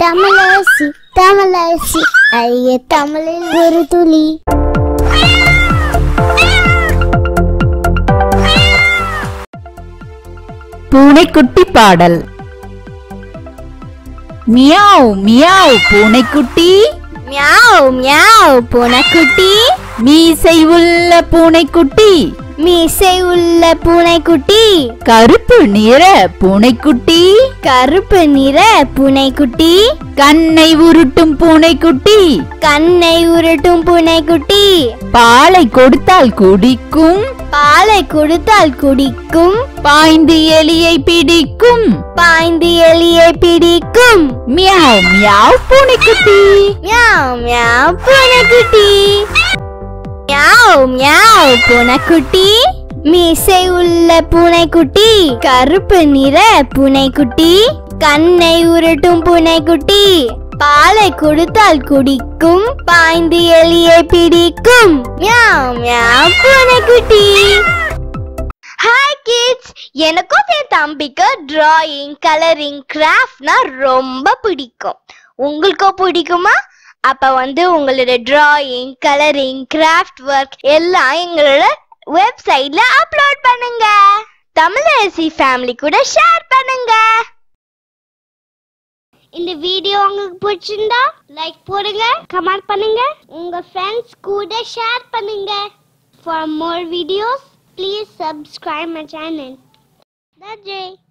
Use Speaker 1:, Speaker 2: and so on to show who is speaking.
Speaker 1: தமிழரசி தமிழரசி ஐய தமிழில் ஒரு துளி
Speaker 2: பூனைக்குட்டி பாடல் மியாவ் மியாவ் பூனைக்குட்டி
Speaker 1: மியாவ் மியாவ் பூனைக்குட்டி
Speaker 2: மீசை உள்ள பூனைக்குட்டி
Speaker 1: மீசை உள்ள பூனைக்குட்டி
Speaker 2: கருப்பு நிற பூனைக்குட்டி
Speaker 1: கருப்பு நிற பூனைக்குட்டி
Speaker 2: கண்ணை உருட்டும் பூனைக்குட்டி
Speaker 1: கண்ணை உருட்டும் பூனைக்குட்டி
Speaker 2: பாலை கொடுத்தால் குடிக்கும்
Speaker 1: பாலை கொடுத்தால் குடிக்கும்
Speaker 2: பாய்ந்து எலியை பிடிக்கும்
Speaker 1: பாய்ந்து எலியை பிடிக்கும்
Speaker 2: மியாவ் மியாவ் பூனைக்குட்டி
Speaker 1: மியாவ் மியாவ் பூனைக்குட்டி மியாவ் மியாவ் பூனைக்குட்டி மீசை உள்ள பூனைக்குட்டி கருப்பு நிற பூனைக்குட்டி கண்ணை உருட்டும் பூனைக்குட்டி பாலை கொடுத்தால் குடிக்கும் பாய்ந்து எலியை பிடிக்கும் மியாவ் மியாவ் பூனைக்குட்டி ஹாய் கிட்ஸ் எனக்கும் என் தம்பிக்கு டிராயிங் கலரிங் கிராஃப்ட்னா ரொம்ப பிடிக்கும் உங்களுக்கும் பிடிக்குமா அப்ப வந்து உங்களோட டிராயிங் கலரிங் கிராஃப்ட் ஒர்க் எல்லாம் எங்களோட வெப்சைட்ல அப்லோட் பண்ணுங்க தமிழரசி ஃபேமிலி கூட ஷேர் பண்ணுங்க இந்த வீடியோ உங்களுக்கு பிடிச்சிருந்தா லைக் போடுங்க கமெண்ட் பண்ணுங்க உங்க ஃப்ரெண்ட்ஸ் கூட ஷேர் பண்ணுங்க for more videos please subscribe my channel நன்றி